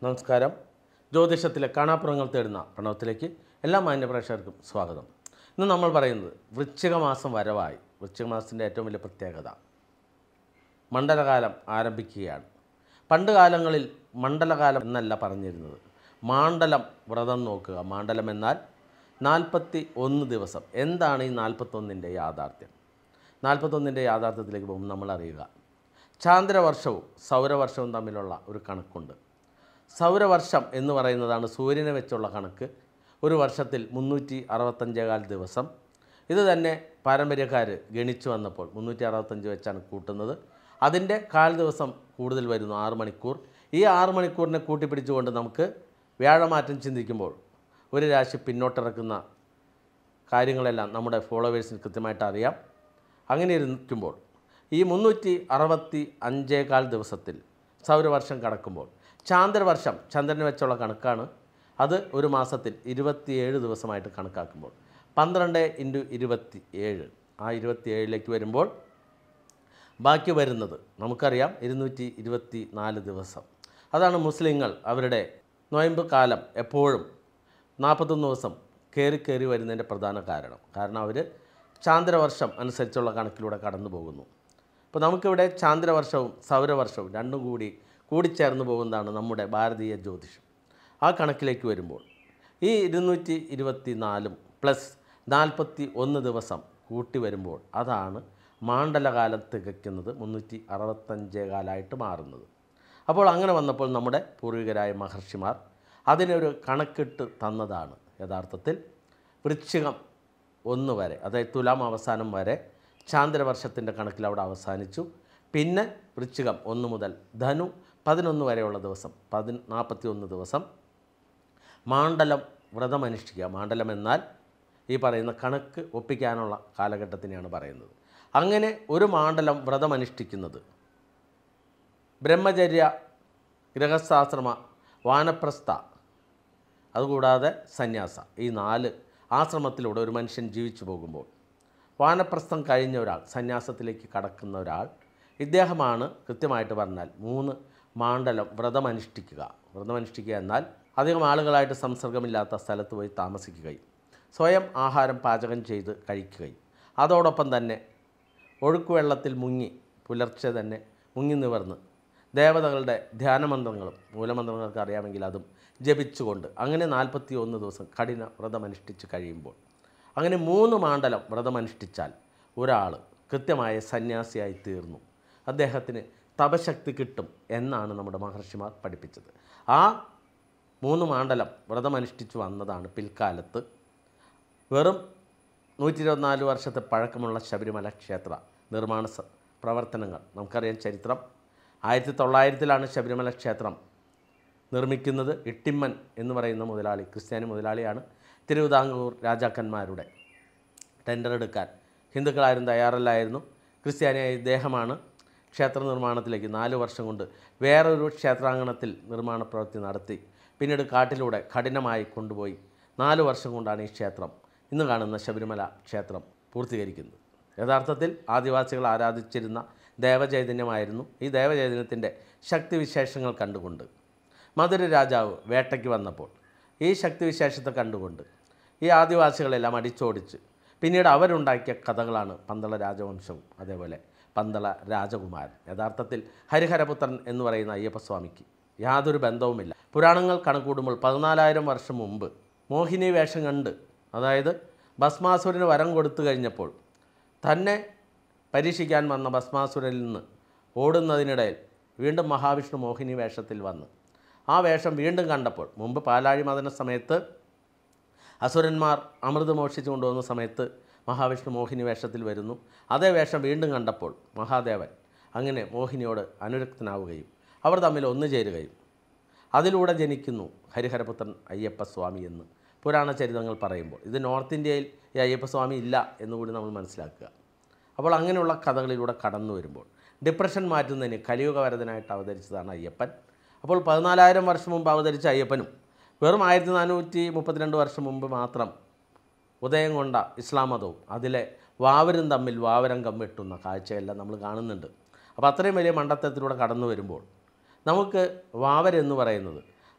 നമസ്കാരം ജ്യോതിഷത്തിലെ കാണാപ്പുറങ്ങൾ തേടുന്ന പ്രണവത്തിലേക്ക് എല്ലാ മാന്യപ്രേക്ഷകർക്കും സ്വാഗതം ഇന്ന് നമ്മൾ പറയുന്നത് വൃശ്ചിക മാസം വരവായി വൃശ്ചിക മാസത്തിൻ്റെ ഏറ്റവും വലിയ പ്രത്യേകത മണ്ഡലകാലം ആരംഭിക്കുകയാണ് പണ്ട് കാലങ്ങളിൽ മണ്ഡലകാലം എന്നല്ല പറഞ്ഞിരുന്നത് മാണ്ഡലം വ്രതം നോക്കുക മാണ്ഡലം എന്നാൽ നാൽപ്പത്തി ഒന്ന് ദിവസം എന്താണ് ഈ നാൽപ്പത്തൊന്നിൻ്റെ യാഥാർത്ഥ്യം നാൽപ്പത്തൊന്നിൻ്റെ യാഥാർത്ഥ്യത്തിലേക്ക് പോകുമ്പോൾ നമ്മൾ അറിയുക ചാന്ദ്രവർഷവും സൗരവർഷവും തമ്മിലുള്ള ഒരു കണക്കുണ്ട് സൗരവർഷം എന്ന് പറയുന്നതാണ് സൂര്യനെ വെച്ചുള്ള കണക്ക് ഒരു വർഷത്തിൽ മുന്നൂറ്റി അറുപത്തഞ്ചേകാൽ ദിവസം ഇത് തന്നെ പാരമ്പര്യക്കാർ ഗണിച്ചു വന്നപ്പോൾ മുന്നൂറ്റി അറുപത്തഞ്ച് വെച്ചാണ് കൂട്ടുന്നത് അതിൻ്റെ കാൽ ദിവസം കൂടുതൽ വരുന്നു ആറ് മണിക്കൂർ ഈ ആറ് മണിക്കൂറിനെ കൂട്ടിപ്പിടിച്ചുകൊണ്ട് നമുക്ക് വ്യാഴമാറ്റം ചിന്തിക്കുമ്പോൾ ഒരു രാശി പിന്നോട്ടിറക്കുന്ന കാര്യങ്ങളെല്ലാം നമ്മുടെ ഫോളോവേഴ്സിന് കൃത്യമായിട്ട് അറിയാം അങ്ങനെ ഇരിക്കുമ്പോൾ ഈ മുന്നൂറ്റി അറുപത്തി അഞ്ചേകാൽ ദിവസത്തിൽ സൗരവർഷം കടക്കുമ്പോൾ ചാന്ദ്രവർഷം ചന്ദ്രനെ വെച്ചുള്ള കണക്കാണ് അത് ഒരു മാസത്തിൽ ഇരുപത്തിയേഴ് ദിവസമായിട്ട് കണക്കാക്കുമ്പോൾ പന്ത്രണ്ട് ഇൻറ്റു ഇരുപത്തി ഏഴ് ആ ഇരുപത്തിയേഴിലേക്ക് വരുമ്പോൾ ബാക്കി വരുന്നത് നമുക്കറിയാം ഇരുന്നൂറ്റി ഇരുപത്തി നാല് ദിവസം അതാണ് മുസ്ലിങ്ങൾ അവരുടെ നോയമ്പ് കാലം എപ്പോഴും നാൽപ്പത്തൊന്ന് ദിവസം കയറി കയറി വരുന്നതിൻ്റെ പ്രധാന കാരണം കാരണം അവർ ചാന്ദ്രവർഷം അനുസരിച്ചുള്ള കണക്കിലൂടെ കടന്നു പോകുന്നു അപ്പോൾ നമുക്കിവിടെ ചാന്ദ്രവർഷവും സൗരവർഷവും രണ്ടും കൂടി കൂടിച്ചേർന്ന് പോകുന്നതാണ് നമ്മുടെ ഭാരതീയ ജ്യോതിഷം ആ കണക്കിലേക്ക് വരുമ്പോൾ ഈ ഇരുന്നൂറ്റി ഇരുപത്തി നാലും പ്ലസ് നാൽപ്പത്തി ഒന്ന് ദിവസം കൂട്ടി വരുമ്പോൾ അതാണ് മാണ്ഡലകാലം തികയ്ക്കുന്നത് മുന്നൂറ്റി അറുപത്തഞ്ചേ കാലമായിട്ട് മാറുന്നത് അപ്പോൾ അങ്ങനെ വന്നപ്പോൾ നമ്മുടെ പൂർവികരായ മഹർഷിമാർ അതിനൊരു കണക്കിട്ട് തന്നതാണ് യഥാർത്ഥത്തിൽ വൃശ്ചികം ഒന്ന് വരെ അതായത് തുലാം അവസാനം വരെ ചാന്ദ്രവർഷത്തിൻ്റെ കണക്കിൽ അവിടെ അവസാനിച്ചു പിന്നെ വൃശ്ചികം ഒന്ന് മുതൽ ധനു പതിനൊന്ന് വരെയുള്ള ദിവസം പതി നാൽപ്പത്തി ഒന്ന് ദിവസം മാണ്ഡലം വ്രതമനുഷ്ഠിക്കുക മാണ്ഡലം എന്നാൽ ഈ പറയുന്ന കണക്ക് ഒപ്പിക്കാനുള്ള കാലഘട്ടത്തിനെയാണ് പറയുന്നത് അങ്ങനെ ഒരു മാണ്ഡലം വ്രതമനുഷ്ഠിക്കുന്നത് ബ്രഹ്മചര്യ ഗൃഹസ്ഥാശ്രമ വാനപ്രസ്ഥ അതുകൂടാതെ സന്യാസ ഈ നാല് ആശ്രമത്തിലൂടെ ഒരു മനുഷ്യൻ ജീവിച്ചു പോകുമ്പോൾ വാനപ്രസ്ഥം കഴിഞ്ഞ ഒരാൾ സന്യാസത്തിലേക്ക് കടക്കുന്ന ഒരാൾ ഇദ്ദേഹമാണ് കൃത്യമായിട്ട് പറഞ്ഞാൽ മൂന്ന് മാണ്ഡലം വ്രതമനുഷ്ഠിക്കുക വ്രതമനുഷ്ഠിക്കുക എന്നാൽ അധികം ആളുകളായിട്ട് സംസർഗമില്ലാത്ത സ്ഥലത്ത് പോയി താമസിക്കുകയും സ്വയം ആഹാരം പാചകം ചെയ്ത് കഴിക്കുകയും അതോടൊപ്പം തന്നെ ഒഴുക്കുവെള്ളത്തിൽ മുങ്ങി പുലർച്ചെ തന്നെ മുങ്ങി നിവർന്ന് ദേവതകളുടെ ധ്യാനമന്ത്രങ്ങളും മൂലമന്ത്രങ്ങൾക്ക് അറിയാമെങ്കിൽ അതും ജപിച്ചുകൊണ്ട് അങ്ങനെ നാൽപ്പത്തി ഒന്ന് ദിവസം കഠിന വ്രതമനുഷ്ഠിച്ച് കഴിയുമ്പോൾ അങ്ങനെ മൂന്ന് മാണ്ഡലം വ്രതമനുഷ്ഠിച്ചാൽ ഒരാൾ കൃത്യമായ സന്യാസിയായി തീർന്നു അദ്ദേഹത്തിന് തപശക്തി കിട്ടും എന്നാണ് നമ്മുടെ മഹർഷിമാർ പഠിപ്പിച്ചത് ആ മൂന്ന് മാണ്ഡലം വ്രതമനുഷ്ഠിച്ചു വന്നതാണ് പിൽക്കാലത്ത് വെറും നൂറ്റി ഇരുപത്തിനാല് വർഷത്തെ പഴക്കമുള്ള ശബരിമല ക്ഷേത്ര നിർമ്മാണ സ- പ്രവർത്തനങ്ങൾ നമുക്കറിയാം ചരിത്രം ആയിരത്തി തൊള്ളായിരത്തിലാണ് ശബരിമല ക്ഷേത്രം നിർമ്മിക്കുന്നത് ഇട്ടിമ്മൻ എന്ന് പറയുന്ന മുതലാളി ക്രിസ്ത്യാനി മുതലാളിയാണ് തിരുവിതാംകൂർ രാജാക്കന്മാരുടെ ടെൻഡർ എടുക്കാൻ ഹിന്ദുക്കളാരും തയ്യാറല്ലായിരുന്നു ക്രിസ്ത്യാനിയായ ഇദ്ദേഹമാണ് ക്ഷേത്ര നിർമ്മാണത്തിലേക്ക് നാല് വർഷം കൊണ്ട് വേറൊരു ക്ഷേത്രാങ്കണത്തിൽ നിർമ്മാണ പ്രവൃത്തി നടത്തി പിന്നീട് കാട്ടിലൂടെ കഠിനമായി കൊണ്ടുപോയി നാല് വർഷം കൊണ്ടാണ് ഈ ക്ഷേത്രം ഇന്ന് കാണുന്ന ശബരിമല ക്ഷേത്രം പൂർത്തീകരിക്കുന്നത് യഥാർത്ഥത്തിൽ ആദിവാസികൾ ആരാധിച്ചിരുന്ന ദേവചൈതന്യമായിരുന്നു ഈ ദേവചൈതന്യത്തിൻ്റെ ശക്തിവിശേഷങ്ങൾ കണ്ടുകൊണ്ട് മധുര രാജാവ് വേട്ടയ്ക്ക് വന്നപ്പോൾ ഈ ശക്തിവിശേഷത്തെ കണ്ടുകൊണ്ട് ഈ ആദിവാസികളെല്ലാം അടിച്ചോടിച്ച് പിന്നീട് അവരുണ്ടാക്കിയ കഥകളാണ് പന്തള രാജവംശവും അതേപോലെ പന്തള രാജകുമാരൻ യഥാർത്ഥത്തിൽ ഹരിഹരപുത്രൻ എന്ന് പറയുന്ന അയ്യപ്പസ്വാമിക്ക് യാതൊരു ബന്ധവുമില്ല പുരാണങ്ങൾ കണക്കൂടുമ്പോൾ പതിനാലായിരം വർഷം മുമ്പ് മോഹിനി വേഷം കണ്ട് അതായത് ഭസ്മാസുരന് വരം കൊടുത്തു കഴിഞ്ഞപ്പോൾ തന്നെ പരീക്ഷിക്കാൻ വന്ന ഭസ്മാസുരനിൽ നിന്ന് ഓടുന്നതിനിടയിൽ വീണ്ടും മഹാവിഷ്ണു മോഹിനി വേഷത്തിൽ വന്ന് ആ വേഷം വീണ്ടും കണ്ടപ്പോൾ മുമ്പ് പാലാഴി മദന സമയത്ത് അസുരന്മാർ അമൃത് മോഷിച്ചു കൊണ്ടുവന്ന സമയത്ത് മഹാവിഷ്ണു മോഹിനി വേഷത്തിൽ വരുന്നു അതേ വേഷം വീണ്ടും കണ്ടപ്പോൾ മഹാദേവൻ അങ്ങനെ മോഹിനിയോട് അനുരക്തനാവുകയും അവർ തമ്മിൽ ഒന്നു ചേരുകയും അതിലൂടെ ജനിക്കുന്നു ഹരിഹരപുത്രൻ അയ്യപ്പസ്വാമി എന്ന് പുരാണ ചരിതങ്ങൾ പറയുമ്പോൾ ഇത് നോർത്ത് ഇന്ത്യയിൽ ഈ അയ്യപ്പസ്വാമി ഇല്ല എന്നുകൂടി നമ്മൾ മനസ്സിലാക്കുക അപ്പോൾ അങ്ങനെയുള്ള കഥകളിലൂടെ കടന്നു വരുമ്പോൾ ഡിപ്രഷൻ മാറ്റുന്നതിന് കലിയുഗവരതനായിട്ട് അവതരിച്ചതാണ് അയ്യപ്പൻ അപ്പോൾ പതിനാലായിരം വർഷം മുമ്പ് അവതരിച്ച അയ്യപ്പനും വെറും ആയിരത്തി നാനൂറ്റി മുപ്പത്തിരണ്ട് വർഷം മുമ്പ് മാത്രം ഉദയം കൊണ്ട ഇസ്ലാം മതവും അതിലെ വാവരും തമ്മിൽ വാവരംഗം വെട്ടുന്ന കാഴ്ചയെല്ലാം നമ്മൾ കാണുന്നുണ്ട് അപ്പോൾ അത്രയും വലിയ മണ്ടത്തരത്തിലൂടെ കടന്നു വരുമ്പോൾ നമുക്ക് വാവരെന്ന് പറയുന്നത്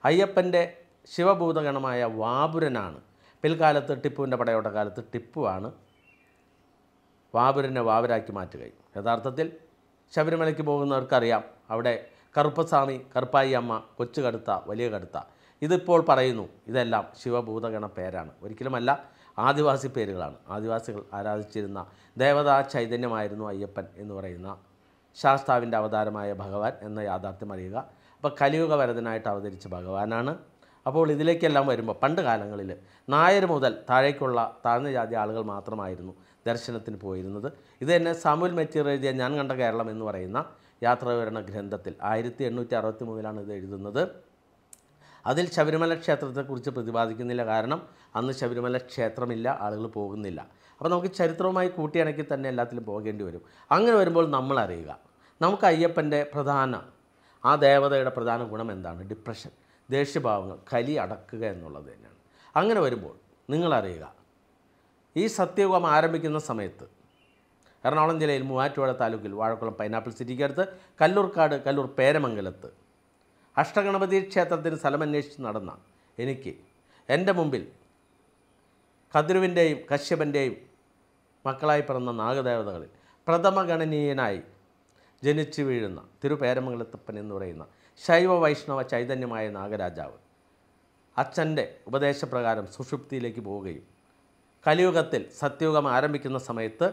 അയ്യപ്പൻ്റെ ശിവഭൂതഗണമായ വാപുരനാണ് പിൽക്കാലത്ത് ടിപ്പുവിൻ്റെ പടയോട്ട കാലത്ത് ടിപ്പുവാണ് വാപുരനെ വാവരാക്കി മാറ്റുകയും യഥാർത്ഥത്തിൽ ശബരിമലയ്ക്ക് പോകുന്നവർക്കറിയാം അവിടെ കറുപ്പസ്വാമി കറുപ്പായി അമ്മ കൊച്ചു കടുത്ത വലിയ കടുത്ത ഇതിപ്പോൾ പറയുന്നു ഇതെല്ലാം ശിവഭൂതഗണ പേരാണ് ഒരിക്കലുമല്ല ആദിവാസി പേരുകളാണ് ആദിവാസികൾ ആരാധിച്ചിരുന്ന ദേവതാ ചൈതന്യമായിരുന്നു അയ്യപ്പൻ എന്ന് പറയുന്ന ശാസ്താവിൻ്റെ അവതാരമായ ഭഗവാൻ എന്ന യാഥാർത്ഥ്യം അറിയുക അപ്പോൾ കലിയുഗ വരദനായിട്ട് അവതരിച്ച ഭഗവാനാണ് അപ്പോൾ ഇതിലേക്കെല്ലാം വരുമ്പോൾ പണ്ട് കാലങ്ങളിൽ നായർ മുതൽ താഴേക്കുള്ള താഴ്ന്ന ജാതി ആളുകൾ മാത്രമായിരുന്നു ദർശനത്തിന് പോയിരുന്നത് ഇത് തന്നെ സാമുൽ മെറ്റീർ എഴുതിയ ഞാൻ കണ്ട കേരളം എന്ന് പറയുന്ന യാത്രാവിവരണ ഗ്രന്ഥത്തിൽ ആയിരത്തി എണ്ണൂറ്റി അറുപത്തി മൂന്നിലാണ് ഇത് എഴുതുന്നത് അതിൽ ശബരിമല ക്ഷേത്രത്തെക്കുറിച്ച് പ്രതിപാദിക്കുന്നില്ല കാരണം അന്ന് ശബരിമല ക്ഷേത്രമില്ല ആളുകൾ പോകുന്നില്ല അപ്പോൾ നമുക്ക് ചരിത്രവുമായി കൂട്ടിയിണക്കി തന്നെ എല്ലാത്തിലും പോകേണ്ടി വരും അങ്ങനെ വരുമ്പോൾ നമ്മൾ അറിയുക നമുക്ക് അയ്യപ്പൻ്റെ പ്രധാന ആ ദേവതയുടെ പ്രധാന ഗുണം എന്താണ് ഡിപ്രഷൻ ദേഷ്യഭാവങ്ങൾ കലി അടക്കുക എന്നുള്ളത് തന്നെയാണ് അങ്ങനെ വരുമ്പോൾ നിങ്ങളറിയുക ഈ സത്യയുഗം ആരംഭിക്കുന്ന സമയത്ത് എറണാകുളം ജില്ലയിൽ മൂവാറ്റുപുഴ താലൂക്കിൽ വാഴക്കുളം പൈനാപ്പിൾ സിറ്റിക്കടുത്ത് കല്ലൂർക്കാട് കല്ലൂർ പേരമംഗലത്ത് അഷ്ടഗണപതി ക്ഷേത്രത്തിന് സ്ഥലമന്വേഷിച്ച് നടന്ന എനിക്ക് എൻ്റെ മുമ്പിൽ കതിരുവിൻ്റെയും കശ്യപൻ്റെയും മക്കളായി പിറന്ന നാഗദേവതകളിൽ പ്രഥമഗണനീയനായി ജനിച്ചു വീഴുന്ന തിരുപേരമംഗലത്തപ്പൻ എന്ന് പറയുന്ന ശൈവ വൈഷ്ണവ ചൈതന്യമായ നാഗരാജാവ് അച്ഛൻ്റെ ഉപദേശപ്രകാരം സുഷുപ്തിയിലേക്ക് പോവുകയും കലിയുഗത്തിൽ സത്യയുഗം ആരംഭിക്കുന്ന സമയത്ത്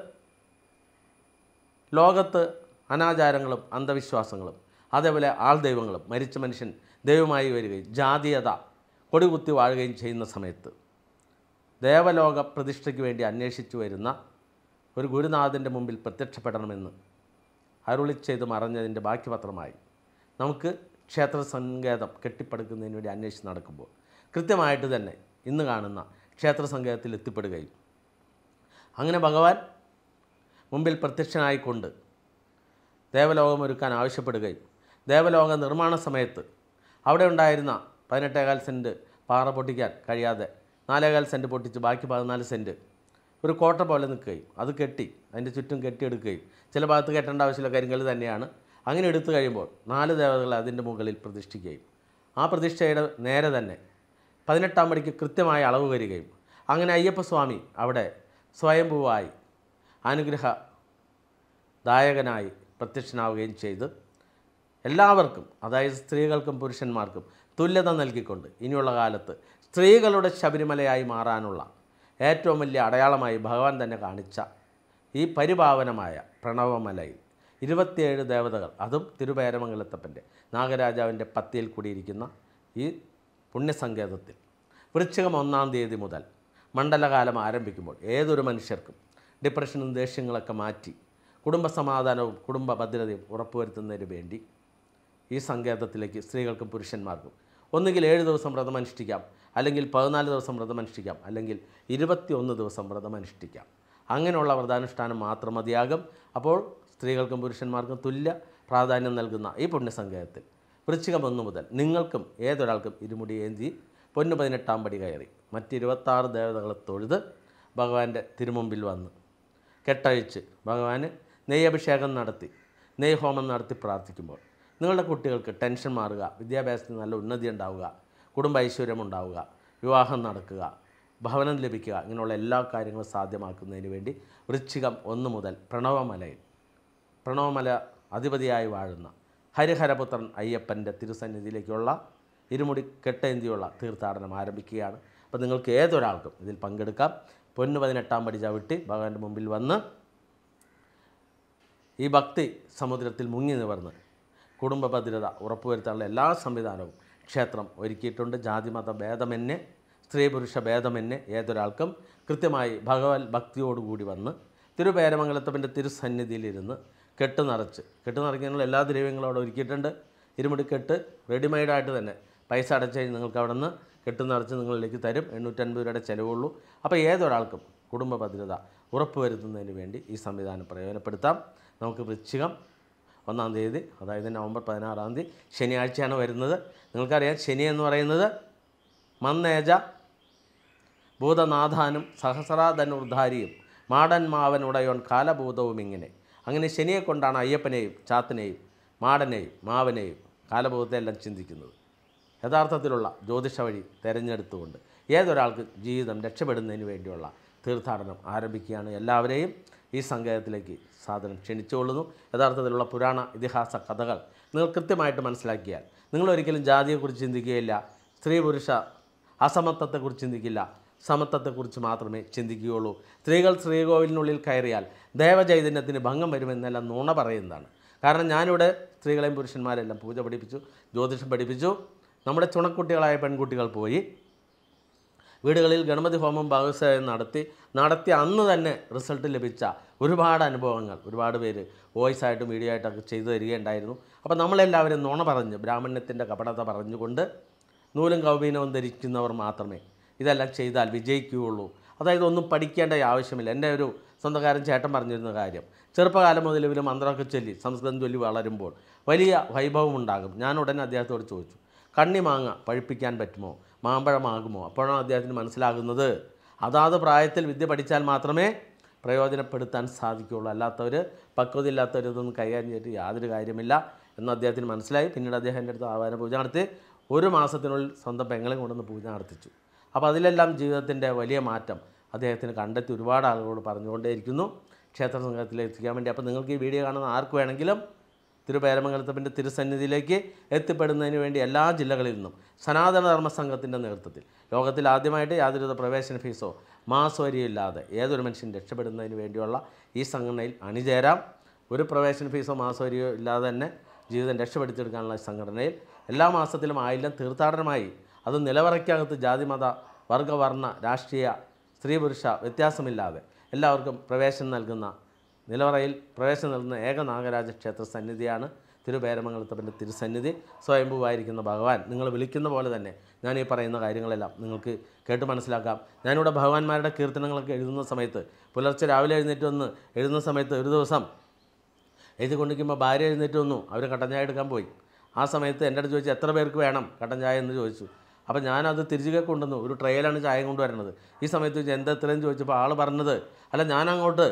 ലോകത്ത് അനാചാരങ്ങളും അന്ധവിശ്വാസങ്ങളും അതേപോലെ ആൾ ദൈവങ്ങളും മരിച്ച മനുഷ്യൻ ദൈവമായി വരികയും ജാതീയത കൊടികുത്തി വാഴുകയും ചെയ്യുന്ന സമയത്ത് ദേവലോക പ്രതിഷ്ഠയ്ക്ക് വേണ്ടി അന്വേഷിച്ചു വരുന്ന ഒരു ഗുരുനാഥൻ്റെ മുമ്പിൽ പ്രത്യക്ഷപ്പെടണമെന്ന് അരുളി ചെയ്ത് മറഞ്ഞതിൻ്റെ ബാക്കി പത്രമായി നമുക്ക് ക്ഷേത്ര സങ്കേതം കെട്ടിപ്പടുക്കുന്നതിന് വേണ്ടി അന്വേഷിച്ച് നടക്കുമ്പോൾ കൃത്യമായിട്ട് തന്നെ ഇന്ന് കാണുന്ന ക്ഷേത്ര സങ്കേതത്തിൽ എത്തിപ്പെടുകയും അങ്ങനെ ഭഗവാൻ മുമ്പിൽ പ്രത്യക്ഷനായിക്കൊണ്ട് ദേവലോകം ഒരുക്കാൻ ആവശ്യപ്പെടുകയും ദേവലോക നിർമ്മാണ സമയത്ത് അവിടെ ഉണ്ടായിരുന്ന പതിനെട്ടേകാൽ സെൻറ്റ് പാറ പൊട്ടിക്കാൻ കഴിയാതെ നാലേകാൽ സെൻറ്റ് പൊട്ടിച്ച് ബാക്കി പതിനാല് സെൻറ്റ് ഒരു കോട്ട പോലെ നിൽക്കുകയും അത് കെട്ടി അതിൻ്റെ ചുറ്റും കെട്ടിയെടുക്കുകയും ചില ഭാഗത്ത് കെട്ടേണ്ട ആവശ്യമില്ല കരിങ്കൽ തന്നെയാണ് അങ്ങനെ എടുത്തു കഴിയുമ്പോൾ നാല് ദേവതകളെ അതിൻ്റെ മുകളിൽ പ്രതിഷ്ഠിക്കുകയും ആ പ്രതിഷ്ഠയുടെ നേരെ തന്നെ പതിനെട്ടാം പടിക്ക് കൃത്യമായ അളവ് വരികയും അങ്ങനെ അയ്യപ്പസ്വാമി അവിടെ സ്വയംഭൂവായി അനുഗ്രഹ ദായകനായി പ്രത്യക്ഷനാവുകയും ചെയ്ത് എല്ലാവർക്കും അതായത് സ്ത്രീകൾക്കും പുരുഷന്മാർക്കും തുല്യത നൽകിക്കൊണ്ട് ഇനിയുള്ള കാലത്ത് സ്ത്രീകളുടെ ശബരിമലയായി മാറാനുള്ള ഏറ്റവും വലിയ അടയാളമായി ഭഗവാൻ തന്നെ കാണിച്ച ഈ പരിപാവനമായ പ്രണവമലയിൽ ഇരുപത്തിയേഴ് ദേവതകൾ അതും തിരുപേരമംഗലത്തപ്പൻ്റെ നാഗരാജാവിൻ്റെ പത്തിയിൽ കൂടിയിരിക്കുന്ന ഈ പുണ്യസങ്കേതത്തിൽ വൃശ്ചികം ഒന്നാം തീയതി മുതൽ മണ്ഡലകാലം ആരംഭിക്കുമ്പോൾ ഏതൊരു മനുഷ്യർക്കും ഡിപ്രഷനും ദേഷ്യങ്ങളൊക്കെ മാറ്റി കുടുംബസമാധാനവും കുടുംബ ഭദ്രതയും ഉറപ്പുവരുത്തുന്നതിന് വേണ്ടി ഈ സങ്കേതത്തിലേക്ക് സ്ത്രീകൾക്കും പുരുഷന്മാർക്കും ഒന്നുകിൽ ഏഴ് ദിവസം വ്രതം അനുഷ്ഠിക്കാം അല്ലെങ്കിൽ പതിനാല് ദിവസം വ്രതം അനുഷ്ഠിക്കാം അല്ലെങ്കിൽ ഇരുപത്തിയൊന്ന് ദിവസം വ്രതം അനുഷ്ഠിക്കാം അങ്ങനെയുള്ള വ്രതാനുഷ്ഠാനം മാത്രം മതിയാകും അപ്പോൾ സ്ത്രീകൾക്കും പുരുഷന്മാർക്കും തുല്യ പ്രാധാന്യം നൽകുന്ന ഈ പുണ്യസങ്കേതത്തിൽ വൃശ്ചികം ഒന്ന് മുതൽ നിങ്ങൾക്കും ഏതൊരാൾക്കും ഇരുമുടി ഏന്തി പൊന്നു പതിനെട്ടാം പടി കയറി മറ്റിരുപത്താറ് ദേവതകളെ തൊഴുത് ഭഗവാന്റെ തിരുമുമ്പിൽ വന്ന് കെട്ടഴിച്ച് ഭഗവാന് നെയ്യഭിഷേകം നടത്തി നെയ്ഹോമം നടത്തി പ്രാർത്ഥിക്കുമ്പോൾ നിങ്ങളുടെ കുട്ടികൾക്ക് ടെൻഷൻ മാറുക വിദ്യാഭ്യാസത്തിന് നല്ല ഉന്നതി ഉണ്ടാവുക കുടുംബ ഐശ്വര്യം ഉണ്ടാവുക വിവാഹം നടക്കുക ഭവനം ലഭിക്കുക ഇങ്ങനെയുള്ള എല്ലാ കാര്യങ്ങളും സാധ്യമാക്കുന്നതിന് വേണ്ടി വൃശ്ചികം ഒന്ന് മുതൽ പ്രണവമലയിൽ പ്രണവമല അധിപതിയായി വാഴുന്ന ഹരിഹരപുത്രൻ അയ്യപ്പൻ്റെ തിരുസന്നിധിയിലേക്കുള്ള ഇരുമുടി കെട്ടേന്തിയുള്ള തീർത്ഥാടനം ആരംഭിക്കുകയാണ് അപ്പോൾ നിങ്ങൾക്ക് ഏതൊരാൾക്കും ഇതിൽ പങ്കെടുക്കാം പൊന്നു പതിനെട്ടാം പടി ചവിട്ടി ഭഗവാന്റെ മുമ്പിൽ വന്ന് ഈ ഭക്തി സമുദ്രത്തിൽ മുങ്ങി നിവർന്ന് കുടുംബ ഭദ്രത ഉറപ്പുവരുത്താനുള്ള എല്ലാ സംവിധാനവും ക്ഷേത്രം ഒരുക്കിയിട്ടുണ്ട് ജാതിമത ഭേദമെന്നെ സ്ത്രീ പുരുഷ ഭേദമെന്നെ ഏതൊരാൾക്കും കൃത്യമായി ഭഗവത് ഭക്തിയോടുകൂടി വന്ന് തിരുപേരമംഗലത്തപ്പൻ്റെ തിരുസന്നിധിയിലിരുന്ന് കെട്ട് നിറച്ച് കെട്ട് നിറയ്ക്കാനുള്ള എല്ലാ ദ്രവ്യങ്ങളും അവിടെ ഒരുക്കിയിട്ടുണ്ട് ഇരുമുടി കെട്ട് റെഡിമെയ്ഡായിട്ട് തന്നെ പൈസ അടച്ച് കഴിഞ്ഞ് നിങ്ങൾക്ക് അവിടെ നിന്ന് കെട്ട് നിറച്ച് നിങ്ങളിലേക്ക് തരും എണ്ണൂറ്റൻപത് രൂപയുടെ ചിലവുള്ളൂ അപ്പോൾ ഏതൊരാൾക്കും കുടുംബ ഭദ്രത ഉറപ്പുവരുത്തുന്നതിന് വേണ്ടി ഈ സംവിധാനം പ്രയോജനപ്പെടുത്താം നമുക്ക് വൃശ്ചികം ഒന്നാം തീയതി അതായത് നവംബർ പതിനാറാം തീയതി ശനിയാഴ്ചയാണ് വരുന്നത് നിങ്ങൾക്കറിയാം ശനി എന്ന് പറയുന്നത് മന്നേജ ഭൂതനാഥാനും സഹസ്രാധനുർധാരിയും മാടൻ മാവൻ ഉടയോൻ കാലഭൂതവും ഇങ്ങനെ അങ്ങനെ ശനിയെ കൊണ്ടാണ് അയ്യപ്പനെയും ചാത്തനെയും മാടനെയും മാവനെയും കാലഭൂതത്തെ എല്ലാം ചിന്തിക്കുന്നത് യഥാർത്ഥത്തിലുള്ള ജ്യോതിഷ വഴി തിരഞ്ഞെടുത്തുകൊണ്ട് ഏതൊരാൾക്ക് ജീവിതം രക്ഷപ്പെടുന്നതിന് വേണ്ടിയുള്ള തീർത്ഥാടനം ആരംഭിക്കുകയാണ് എല്ലാവരെയും ഈ സങ്കേതത്തിലേക്ക് സാധനം ക്ഷണിച്ചുകൊള്ളുന്നു യഥാർത്ഥത്തിലുള്ള പുരാണ ഇതിഹാസ കഥകൾ നിങ്ങൾ കൃത്യമായിട്ട് മനസ്സിലാക്കിയാൽ നിങ്ങൾ ഒരിക്കലും ജാതിയെക്കുറിച്ച് ചിന്തിക്കുകയില്ല സ്ത്രീ പുരുഷ അസമത്വത്തെക്കുറിച്ച് ചിന്തിക്കില്ല സമത്വത്തെക്കുറിച്ച് മാത്രമേ ചിന്തിക്കുകയുള്ളൂ സ്ത്രീകൾ ശ്രീകോവിലിനുള്ളിൽ കയറിയാൽ ദേവചൈതന്യത്തിന് ഭംഗം വരുമെന്നെല്ലാം നുണ പറയുന്നതാണ് കാരണം ഞാനിവിടെ സ്ത്രീകളെയും പുരുഷന്മാരെല്ലാം പൂജ പഠിപ്പിച്ചു ജ്യോതിഷം പഠിപ്പിച്ചു നമ്മുടെ ചുണക്കുട്ടികളായ പെൺകുട്ടികൾ പോയി വീടുകളിൽ ഗണപതി ഹോമം ഭാഗവസായം നടത്തി നടത്തി അന്ന് തന്നെ റിസൾട്ട് ലഭിച്ച ഒരുപാട് അനുഭവങ്ങൾ ഒരുപാട് പേര് വോയിസ് ആയിട്ടും വീഡിയോ ആയിട്ടൊക്കെ ചെയ്തു തരികയുണ്ടായിരുന്നു അപ്പോൾ നമ്മളെല്ലാവരും നുണ പറഞ്ഞ് ബ്രാഹ്മണ്യത്തിൻ്റെ കപടത പറഞ്ഞുകൊണ്ട് നൂലും കൗപീനവും ധരിക്കുന്നവർ മാത്രമേ ഇതെല്ലാം ചെയ്താൽ വിജയിക്കുകയുള്ളൂ അതായത് ഒന്നും പഠിക്കേണ്ട ആവശ്യമില്ല എൻ്റെ ഒരു സ്വന്തക്കാരൻ ചേട്ടൻ പറഞ്ഞിരുന്ന കാര്യം ചെറുപ്പകാലം മുതൽ ഇവർ മന്ത്രമൊക്കെ ചൊല്ലി സംസ്കൃതം ചൊല്ലി വളരുമ്പോൾ വലിയ വൈഭവം ഉണ്ടാകും ഞാൻ ഉടനെ അദ്ദേഹത്തോട് ചോദിച്ചു കണ്ണിമാങ്ങ പഴുപ്പിക്കാൻ പറ്റുമോ മാമ്പഴമാകുമോ അപ്പോഴാണ് അദ്ദേഹത്തിന് മനസ്സിലാകുന്നത് അതാത് പ്രായത്തിൽ വിദ്യ പഠിച്ചാൽ മാത്രമേ പ്രയോജനപ്പെടുത്താൻ സാധിക്കുകയുള്ളൂ അല്ലാത്തവർ പക്വതയില്ലാത്തവർ ഇതൊന്നും കൈകാര്യം ചെയ്തിട്ട് യാതൊരു കാര്യമില്ല എന്ന് അദ്ദേഹത്തിന് മനസ്സിലായി പിന്നീട് അദ്ദേഹം എൻ്റെ അടുത്ത് ആവാന പൂജ നടത്തി ഒരു മാസത്തിനുള്ളിൽ സ്വന്തം പെങ്ങളെ കൊണ്ടുവന്ന് പൂജ നടത്തിച്ചു അപ്പോൾ അതിലെല്ലാം ജീവിതത്തിൻ്റെ വലിയ മാറ്റം അദ്ദേഹത്തിന് കണ്ടെത്തി ഒരുപാട് ആളുകളോട് പറഞ്ഞുകൊണ്ടേയിരിക്കുന്നു ക്ഷേത്ര സംഘത്തിൽ എത്തിക്കാൻ വേണ്ടി അപ്പോൾ നിങ്ങൾക്ക് ഈ വീഡിയോ കാണുന്ന ആർക്ക് വേണമെങ്കിലും തിരുപേരമംഗലത്തപ്പൻ്റെ തിരുസന്നിധിയിലേക്ക് എത്തിപ്പെടുന്നതിന് വേണ്ടി എല്ലാ ജില്ലകളിൽ നിന്നും സനാതന ധർമ്മ സംഘത്തിൻ്റെ നേതൃത്വത്തിൽ ലോകത്തിൽ ആദ്യമായിട്ട് യാതൊരുവിധ പ്രവേശന ഫീസോ മാസവരിയോ ഇല്ലാതെ ഏതൊരു മനുഷ്യൻ രക്ഷപ്പെടുന്നതിന് വേണ്ടിയുള്ള ഈ സംഘടനയിൽ അണിചേരാം ഒരു പ്രവേശന ഫീസോ മാസവരിയോ ഇല്ലാതെ തന്നെ ജീവിതം രക്ഷപ്പെടുത്തിയെടുക്കാനുള്ള ഈ സംഘടനയിൽ എല്ലാ മാസത്തിലും ആയിരം തീർത്ഥാടനമായി അത് നിലവറയ്ക്കകത്ത് ജാതിമത വർഗവർണ്ണ രാഷ്ട്രീയ സ്ത്രീ പുരുഷ വ്യത്യാസമില്ലാതെ എല്ലാവർക്കും പ്രവേശനം നൽകുന്ന നിലവറയിൽ പ്രവേശനം നൽകുന്ന ഏക നാഗരാജ ക്ഷേത്ര സന്നിധിയാണ് തിരുപേരമംഗലത്തപ്പൻ്റെ തിരുസന്നിധി സ്വയംഭൂവായിരിക്കുന്ന ഭഗവാൻ നിങ്ങൾ വിളിക്കുന്ന പോലെ തന്നെ ഞാൻ ഈ പറയുന്ന കാര്യങ്ങളെല്ലാം നിങ്ങൾക്ക് കേട്ട് മനസ്സിലാക്കാം ഞാനിവിടെ ഭഗവാന്മാരുടെ കീർത്തനങ്ങളൊക്കെ എഴുതുന്ന സമയത്ത് പുലർച്ചെ രാവിലെ എഴുന്നേറ്റ് വന്ന് എഴുതുന്ന സമയത്ത് ഒരു ദിവസം എഴുതി കൊണ്ടിരിക്കുമ്പോൾ ഭാര്യ എഴുന്നേറ്റ് വന്നു അവർ കട്ടൻ ചായ എടുക്കാൻ പോയി ആ സമയത്ത് എൻ്റെ അടുത്ത് ചോദിച്ചു എത്ര പേർക്ക് വേണം കട്ടൻ ചായ എന്ന് ചോദിച്ചു അപ്പോൾ ഞാനത് തിരിച്ചു കൊണ്ടുവന്നു ഒരു ട്രെയിലാണ് ചായ കൊണ്ടുവരുന്നത് ഈ സമയത്ത് ചോദിച്ചു എന്താ ഇത്രയും ചോദിച്ചപ്പോൾ ആൾ പറഞ്ഞത് അല്ല ഞാൻ അങ്ങോട്ട്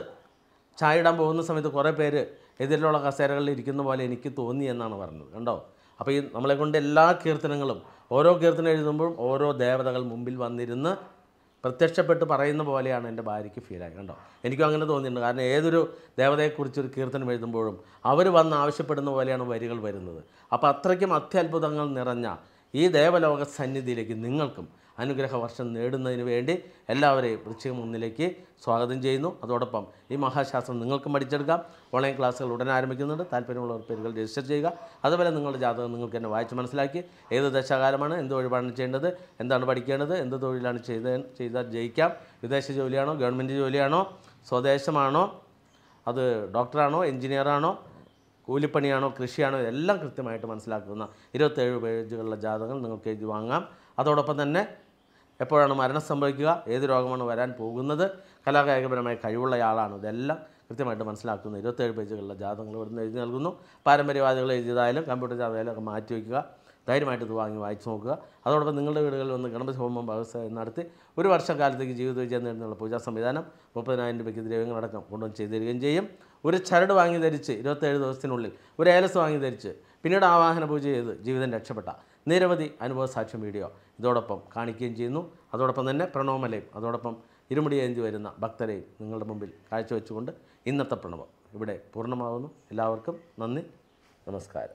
ചായ ഇടാൻ പോകുന്ന സമയത്ത് കുറേ പേര് എതിരിലുള്ള കസേരകളിൽ ഇരിക്കുന്ന പോലെ എനിക്ക് തോന്നി എന്നാണ് പറഞ്ഞത് കണ്ടോ അപ്പോൾ ഈ നമ്മളെ കൊണ്ട് എല്ലാ കീർത്തനങ്ങളും ഓരോ കീർത്തനം എഴുതുമ്പോഴും ഓരോ ദേവതകൾ മുമ്പിൽ വന്നിരുന്ന് പ്രത്യക്ഷപ്പെട്ട് പറയുന്ന പോലെയാണ് എൻ്റെ ഭാര്യയ്ക്ക് ഫീലായി കണ്ടോ എനിക്കും അങ്ങനെ തോന്നിയിട്ടുണ്ട് കാരണം ഏതൊരു ദേവതയെക്കുറിച്ച് ഒരു കീർത്തനം എഴുതുമ്പോഴും അവർ വന്ന് ആവശ്യപ്പെടുന്ന പോലെയാണ് വരികൾ വരുന്നത് അപ്പോൾ അത്രയ്ക്കും അത്യത്ഭുതങ്ങൾ നിറഞ്ഞ ഈ ദേവലോക സന്നിധിയിലേക്ക് നിങ്ങൾക്കും അനുഗ്രഹ വർഷം നേടുന്നതിന് വേണ്ടി എല്ലാവരെയും വൃശ്ചികം ഒന്നിലേക്ക് സ്വാഗതം ചെയ്യുന്നു അതോടൊപ്പം ഈ മഹാശാസ്ത്രം നിങ്ങൾക്കും പഠിച്ചെടുക്കാം ഓൺലൈൻ ക്ലാസ്സുകൾ ഉടൻ ആരംഭിക്കുന്നുണ്ട് താല്പര്യമുള്ളവർ പേരുകൾ രജിസ്റ്റർ ചെയ്യുക അതുപോലെ നിങ്ങളുടെ ജാതകം നിങ്ങൾക്ക് തന്നെ വായിച്ച് മനസ്സിലാക്കി ഏത് ദശാകാലമാണ് എന്ത് വഴിപാടാണ് ചെയ്യേണ്ടത് എന്താണ് പഠിക്കേണ്ടത് എന്ത് തൊഴിലാണ് ചെയ്ത് ചെയ്താൽ ജയിക്കാം വിദേശ ജോലിയാണോ ഗവൺമെൻറ് ജോലിയാണോ സ്വദേശമാണോ അത് ഡോക്ടറാണോ എഞ്ചിനീയറാണോ കൂലിപ്പണിയാണോ കൃഷിയാണോ എല്ലാം കൃത്യമായിട്ട് മനസ്സിലാക്കുന്ന ഇരുപത്തേഴ് പേജുകളുള്ള ജാതകങ്ങൾ നിങ്ങൾക്ക് എഴുതി വാങ്ങാം അതോടൊപ്പം തന്നെ എപ്പോഴാണ് മരണം സംഭവിക്കുക ഏത് രോഗമാണ് വരാൻ പോകുന്നത് കലാകായികപരമായ കഴിവുള്ളയാളാണ് ഇതെല്ലാം കൃത്യമായിട്ട് മനസ്സിലാക്കുന്ന ഇരുപത്തേഴ് പേജുകളുള്ള ജാതകങ്ങൾ ഇവിടുന്ന് എഴുതി നൽകുന്നു പാരമ്പര്യവാദികൾ എഴുതിയതായാലും കമ്പ്യൂട്ടർ ജാതകമായാലും ഒക്കെ മാറ്റി വയ്ക്കുക ധൈര്യമായിട്ട് ഇത് വാങ്ങി വായിച്ചു നോക്കുക അതോടൊപ്പം നിങ്ങളുടെ വീടുകളിൽ വന്ന് ഗണപതി ഹോമം വ്യവസായം നടത്തി ഒരു വർഷക്കാലത്തേക്ക് ജീവിത വിജയം നേടുന്നുള്ള പൂജാ സംവിധാനം മുപ്പതിനായിരം രൂപയ്ക്ക് ദ്രവ്യങ്ങളടക്കം കൊണ്ടുവന്ന് ചെയ്തു തരികയും ചെയ്യും ഒരു ചരട് വാങ്ങി ധരിച്ച് ഇരുപത്തേഴ് ദിവസത്തിനുള്ളിൽ ഒരു ഏലസ് വാങ്ങി ധരിച്ച് പിന്നീട് ആവാഹന പൂജ ചെയ്ത് ജീവിതം രക്ഷപ്പെട്ട നിരവധി അനുഭവ സാക്ഷ്യം വീഡിയോ ഇതോടൊപ്പം കാണിക്കുകയും ചെയ്യുന്നു അതോടൊപ്പം തന്നെ പ്രണവമലയും അതോടൊപ്പം ഇരുമുടി ഏന്തി വരുന്ന ഭക്തരെയും നിങ്ങളുടെ മുമ്പിൽ കാഴ്ചവെച്ചുകൊണ്ട് ഇന്നത്തെ പ്രണവം ഇവിടെ പൂർണ്ണമാകുന്നു എല്ലാവർക്കും നന്ദി നമസ്കാരം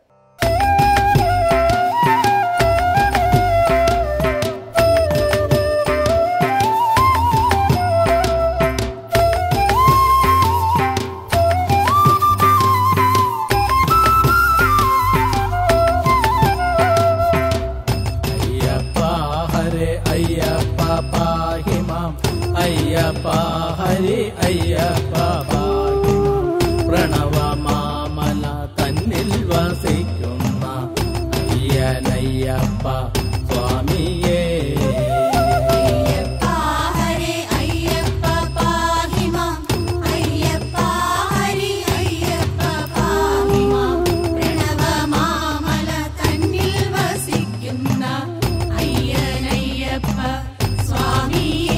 അയ്യപ്പ ഹരേ അയ്യപ്പ പാഹി മാം അയ്യപ്പ ഹരി അയ്യപ്പ പാഹി മാം പ്രണവ മാമല തന്നിൽ വസിക്കുന്ന അയ്യനയ്യപ്പ സ്വാമിയേ അയ്യപ്പ ഹരേ അയ്യപ്പ പാഹി മാം അയ്യപ്പ ഹരി അയ്യപ്പ പാഹി മാം പ്രണവമാമല തന്നിൽ വസിക്കുന്ന അയ്യനയ്യപ്പ സ്വാമിയേ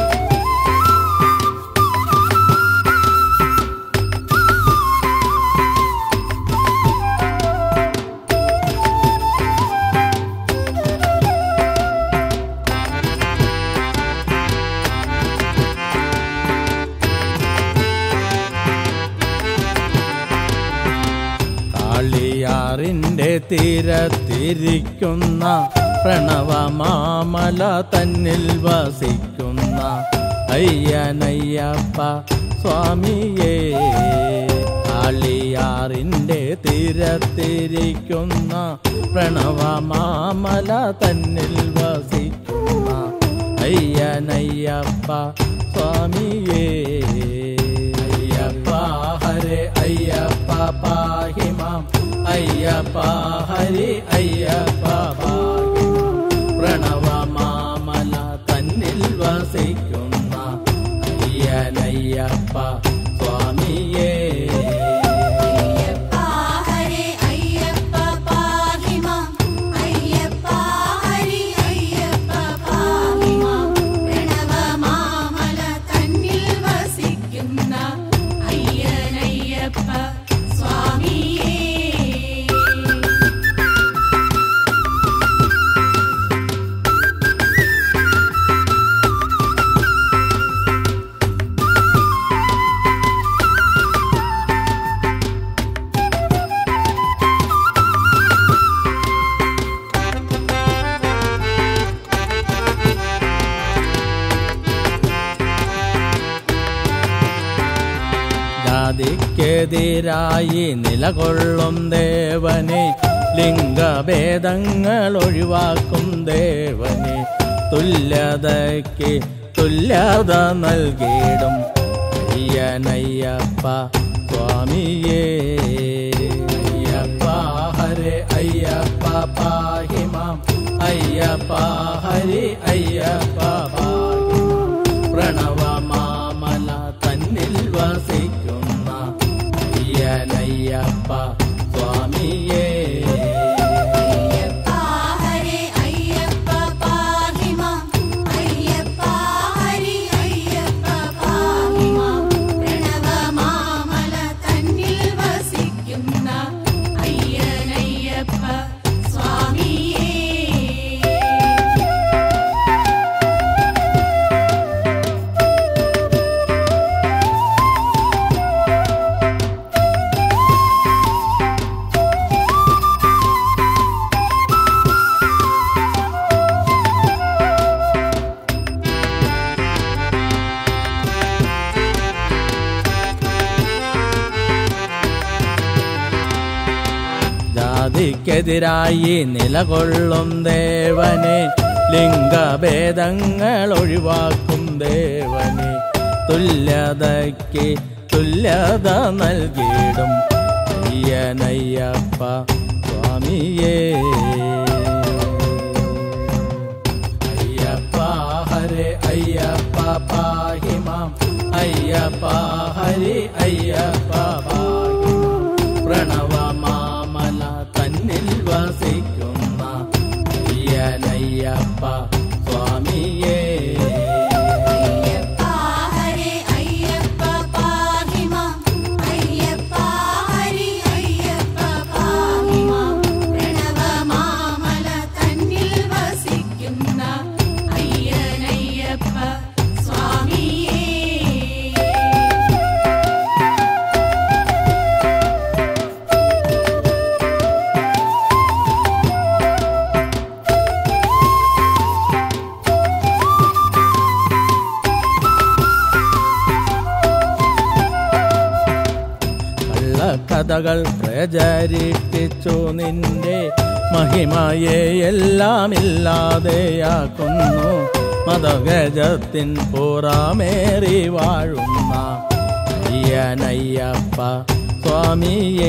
അയ്യപ്പ ആറിൻ്റെ തീരത്തിരിക്കുന്ന പ്രണവമാമല തന്നിൽ വസിക്കുന്ന അയ്യനയ്യപ്പ സ്വാമിയേ ആളിയാറിൻ്റെ തീരത്തിരിക്കുന്ന പ്രണവമാമല തന്നിൽ വസിക്കുന്ന അയ്യനയ്യപ്പ സ്വാമിയേ അയ്യപ്പ ഹരേ അയ്യപ്പ പാഹി മാം അയ്യപ്പ ഹരി അയ്യപ്പ പാഹി മാം. പ്രണവമാമല തന്നിൽ വസിക്കുന്ന അയ്യനയ്യപ്പ സ്വാമിയേ അയ്യപ്പ ഹരേ അയ്യപ്പ പാഹി മാം അയ്യപ്പ ഹരി അയ്യപ്പ പാഹി മാം പ്രണവമാമല തന്നിൽ വസിക്കുന്ന അയ്യനയ്യപ്പ സ്വാമിയേ ജാതിക്കെതിരായി നിലകൊള്ളും ദേവനെ ലിംഗഭേദങ്ങൾ ഒഴിവാക്കും ദേവനെ തുല്യതയ്ക്ക് തുല്യത നൽകിയിടും അയ്യനയ്യപ്പ സ്വാമിയേ അയ്യപ്പ ഹരേ അയ്യപ്പ പാഹി മാം അയ്യപ്പ ഹരി അയ്യപ്പ പാഹി മാം പ്രണവമാമല തന്നിൽ വസിക്കുന്ന അയ്യനയ്യപ്പ സ്വാമിയേ അയ്യപ്പ ഹരേ അയ്യപ്പ പാഹി മാം അയ്യപ്പ ഹരി അയ്യപ്പ പാഹി മാം പ്രണവമാമല തന്നിൽ വസിക്കുന്ന അയ്യനയ്യപ്പ സ്വാമിയേ ജാതിക്കെതിരായി നിലകൊള്ളും ദേവനെ ലിംഗഭേദങ്ങൾ ഒഴിവാക്കും ദേവനെ തുല്യതയ്ക്ക് തുല്യത നൽകിയിടും അയ്യനയ്യപ്പ സ്വാമിയേ അയ്യപ്പ ഹരേ അയ്യപ്പ പാഹി മാം അയ്യപ്പ ഹരി അയ്യപ്പ പാഹി മാം പ്രണവമാമല തന്നിൽ വസിക്കുന്ന അയ്യനയ്യപ്പ സ്വാമിയേ അയ്യപ്പ ഹരേ അയ്യപ്പ പാഹി മാം അയ്യപ്പ ഹരി അയ്യപ്പ പാഹി മാം പ്രണവമാമല തന്നിൽ വസിക്കുന്ന അയ്യനയ്യപ്പ സ്വാമിയേ കള്ളക്കഥകൾ പ്രചരിപ്പിച്ചു നിന്റെ മഹിമയെ എല്ലാം ഇല്ലാതെയാക്കുന്നു മതഗജത്തിൻ പുറമേറി വാഴുന്ന അയ്യനയ്യപ്പ സ്വാമിയേ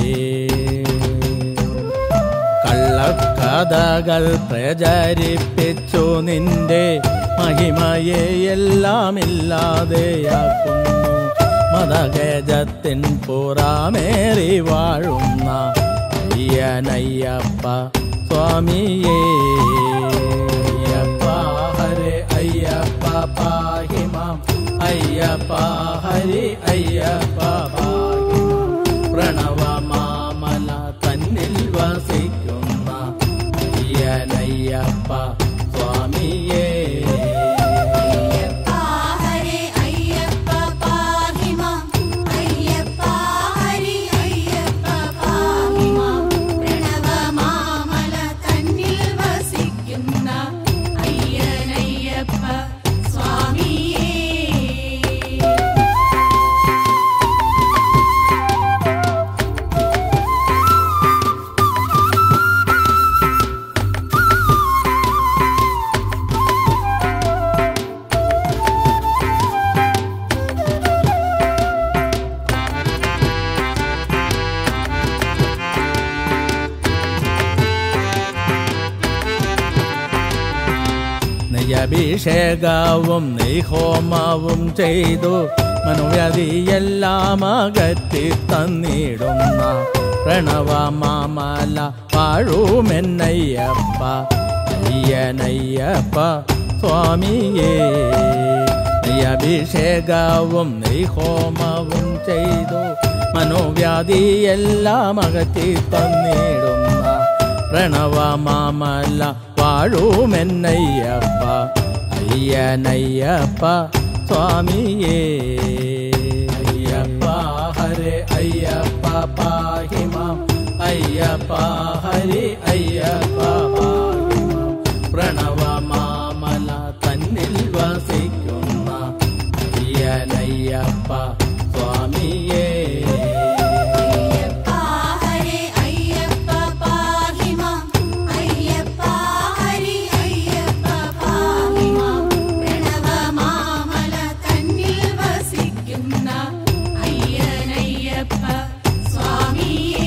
കള്ളക്കഥകൾ പ്രചരിപ്പിച്ചു നിന്റെ മഹിമയെ എല്ലാം ഇല്ലാതെയാക്കുന്നു മതഗജത്തിൻ പുറമേറി വാഴുന്ന അയ്യനയ്യപ്പ സ്വാമിയേ അയ്യപ്പ ഹരേ അയ്യപ്പ പാഹി മാം അയ്യപ്പ ഹരി അയ്യപ്പ പാഹി മാം പ്രണവമാമല തന്നിൽ വസിക്കുന്ന അയ്യനയ്യപ്പ സ്വാമിയേ അയ്യപ്പ ഹരേ അയ്യപ്പ പാഹി മാം അയ്യപ്പ ഹരി അയ്യപ്പ പാഹി മാം അഭിഷേകവും നെയ്ഹോമവും ചെയ്തു മനോവ്യാധിയെല്ലാം അകറ്റി തന്നിടുന്ന പ്രണവ മാമല വാഴുമെന്നയ്യപ്പ അയ്യനയ്യപ്പ സ്വാമിയേ അഭിഷേകവും നെയ്ഹോമവും ചെയ്തു മനോവ്യാധിയെല്ലാം അകറ്റി തന്നിടുന്ന പ്രണവ മാമല വാഴുമെന്നയ്യപ്പ അയ്യനയ്യപ്പ സ്വാമിയേ അയ്യപ്പ ഹരേ അയ്യപ്പ പാഹിമാം അയ്യപ്പ ഹരി അയ്യപ്പ പാഹിമാം പ്രണവ മാമല തന്നിൽ വസിക്കുന്ന അയ്യനയ്യപ്പ സ്വാമിയേ അയ്യപ്പ ഹരേ അയ്യപ്പ പാഹി മാം അയ്യപ്പ ഹരി അയ്യപ്പ പാഹി മാം പ്രണവ മാമല തന്നിൽ വസിക്കുന്ന അയ്യനയ്യപ്പ സ്വാമിയേ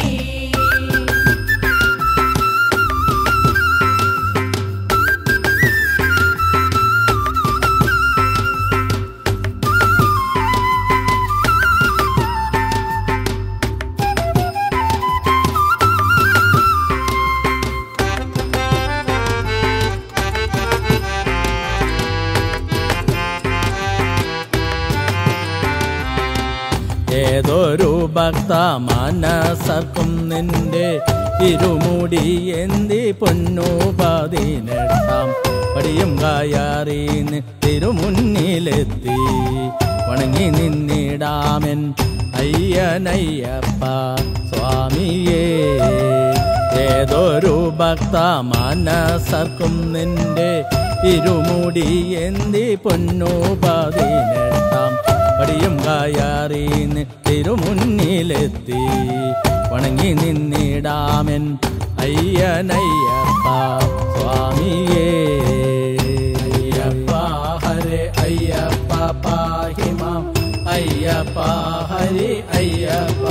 ഏതൊരു ഭക്ത മനസ്സർക്കും നിന്റെ ഇരുമുടി എന്തി പൊന്നു പതിനെട്ടാം പടിയും കയറിന് തിരുമുന്നിലെത്തി വണങ്ങി നിന്നിടാമൻ അയ്യനയ്യപ്പ സ്വാമിയേ ഏതൊരു ഭക്ത മനസ്സർക്കും നിന്റെ ഇരുമുടി എന്തി പൊന്നു പതിനെട്ടാം പടിയും കയറിന് തിരുമുന്നിലെത്തി വണങ്ങി നിന്നിടാമൻ അയ്യനയ്യപ്പ സ്വാമിയേ അയ്യപ്പ ഹരേ അയ്യപ്പ പാഹിമാം അയ്യപ്പ ഹരി അയ്യപ്പ